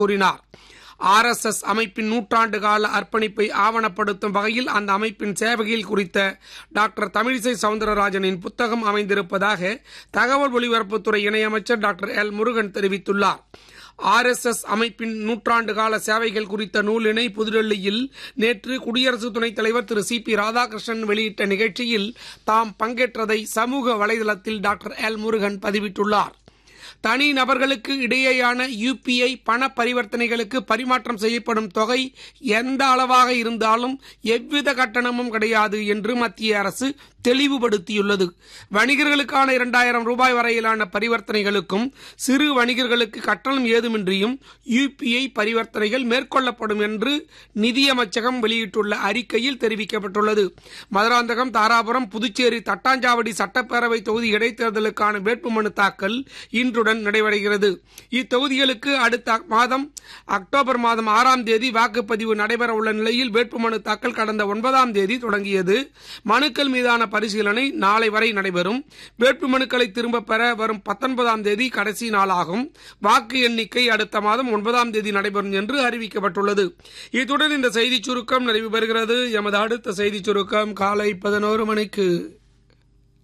கூறினார் ஆர்எஸ்எஸ் அமைப்பின் நூற்றாண்டு கால அர்ப்பணிப்பை ஆவணப்படுத்தும் வகையில் அந்த அமைப்பின் சேவைகள் குறித்த டாக்டர் தமிழிசை சவுந்தரராஜனின் புத்தகம் அமைந்திருப்பதாக தகவல் ஒலிபரப்புத்துறை இணையமைச்சர் டாக்டர் எல் முருகன் தெரிவித்துள்ளார் ஆர்எஸ்எஸ் அமைப்பின் நூற்றாண்டு கால சேவைகள் குறித்த நூலினை புதுடெல்லியில் நேற்று குடியரசு துணைத் தலைவர் திரு சி பி ராதாகிருஷ்ணன் வெளியிட்ட நிகழ்ச்சியில் தாம் பங்கேற்றதை சமூக வலைதளத்தில் டாக்டர் எல் முருகன் பதிவிட்டுள்ளார் தனி நபர்களுக்கு இடையேயான யுபிஐ பண பரிவர்த்தனைகளுக்கு பரிமாற்றம் செய்யப்படும் தொகை எந்த அளவாக இருந்தாலும் எவ்வித கட்டணமும் கிடையாது என்று மத்திய அரசு தெளிவுபடுத்தியுள்ளது வணிகர்களுக்கான இரண்டாயிரம் ரூபாய் வரையிலான பரிவர்த்தனைகளுக்கும் சிறு வணிகர்களுக்கு கட்டணம் ஏதுமின்றியும் யுபிஐ பரிவர்த்தனைகள் மேற்கொள்ளப்படும் என்று நிதியமைச்சகம் வெளியிட்டுள்ள அறிக்கையில் தெரிவிக்கப்பட்டுள்ளது மதுராந்தகம் தாராபுரம் புதுச்சேரி தட்டாஞ்சாவடி சட்டப்பேரவை தொகுதி இடைத்தேர்தலுக்கான வேட்புமனு தாக்கல் இன்றுடன் நடைபெறுகிறது இத்தொகுதிகளுக்கு அடுத்த மாதம் அக்டோபர் மாதம் ஆறாம் தேதி வாக்குப்பதிவு நடைபெற உள்ள நிலையில் வேட்புமனு தாக்கல் கடந்த ஒன்பதாம் தேதி தொடங்கியது மனுக்கள் மீதான பரிசீலனை நாளை வரை நடைபெறும் வேட்புமனுக்களை திரும்பப் பெற வரும் பத்தொன்பதாம் தேதி கடைசி நாளாகும் வாக்கு எண்ணிக்கை அடுத்த மாதம் ஒன்பதாம் தேதி நடைபெறும் என்று அறிவிக்கப்பட்டுள்ளது இத்துடன் இந்த செய்திச் சுருக்கம் நிறைவு பெறுகிறது எமது அடுத்த செய்திச் சுருக்கம் காலை பதினோரு மணிக்கு